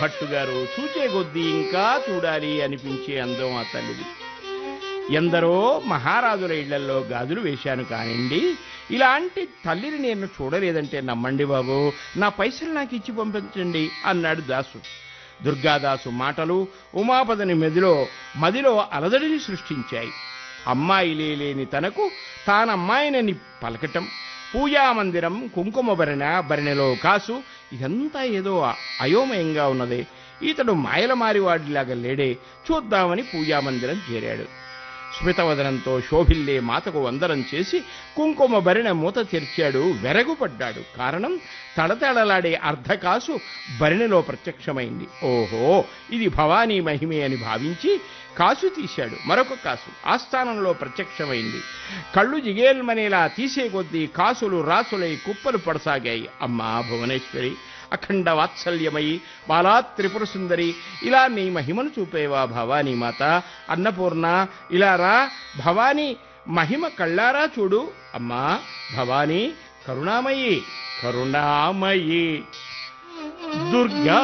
భట్టు గారు చూచే కొద్దీ ఇంకా చూడాలి అనిపించే అందం ఆ తల్లిది ఎందరో మహారాజుల ఇళ్లలో గాజులు వేశాను కానివ్వండి ఇలాంటి తల్లిని నేను చూడలేదంటే నమ్మండి బాబు నా పైసలు నాకు ఇచ్చి పంపించండి అన్నాడు దాసు దుర్గాదాసు మాటలు ఉమాపదని మెదిలో మదిలో అలదడిని సృష్టించాయి అమ్మాయిలే లేని తనకు తానమ్మాయినని పలకటం పూజామందిరం కుంకుమ భరణ భరణిలో కాసు ఇదంతా ఏదో అయోమయంగా ఉన్నదే ఇతడు మాయలమారివాడిలాగా లేడే చూద్దామని పూజామందిరం చేరాడు స్మితవదనంతో శోభిల్లే మాతకు వందనం చేసి కుంకుమ భరిణ మూత తెరిచాడు వెరగుపడ్డాడు కారణం తడతడలాడే అర్ధకాసు భరిణిలో ప్రత్యక్షమైంది ఓహో ఇది భవానీ మహిమే అని భావించి కాసు తీశాడు మరొక కాసు ఆస్థానంలో ప్రత్యక్షమైంది కళ్ళు జిగేల్మనేలా తీసే కొద్దీ కాసులు రాసులై కుప్పలు పడసాగాయి అమ్మా భువనేశ్వరి అఖండ వాత్సల్యమయి బాలా త్రిపుర సుందరి ఇలా నీ మహిమను చూపేవా భవానీ మాత అన్నపూర్ణ ఇలా రా భవానీ మహిమ కళ్ళారా చూడు అమ్మా భవానీ కరుణామయి కరుణామయి దుర్గా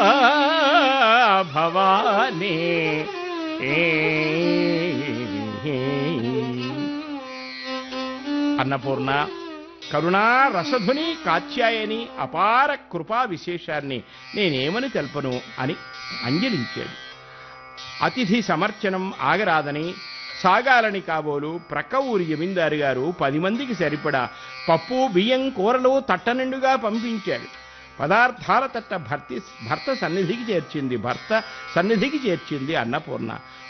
భవానీ అన్నపూర్ణ కరుణా రసధుని కాత్యాయని అపార కృపా విశేషాన్ని నేనేమని తెల్పను అని అంజలించాడు అతిథి సమర్చనం ఆగరాదని సాగాలని కాబోలు ప్రక్క ఊరి జమీందారు గారు పది మందికి సరిపడా పప్పు బియ్యం కూరలు తట్టనిండుగా పంపించాడు పదార్థాల తట్ట భర్తి భర్త సన్నిధికి చేర్చింది భర్త సన్నిధికి చేర్చింది అన్నపూర్ణ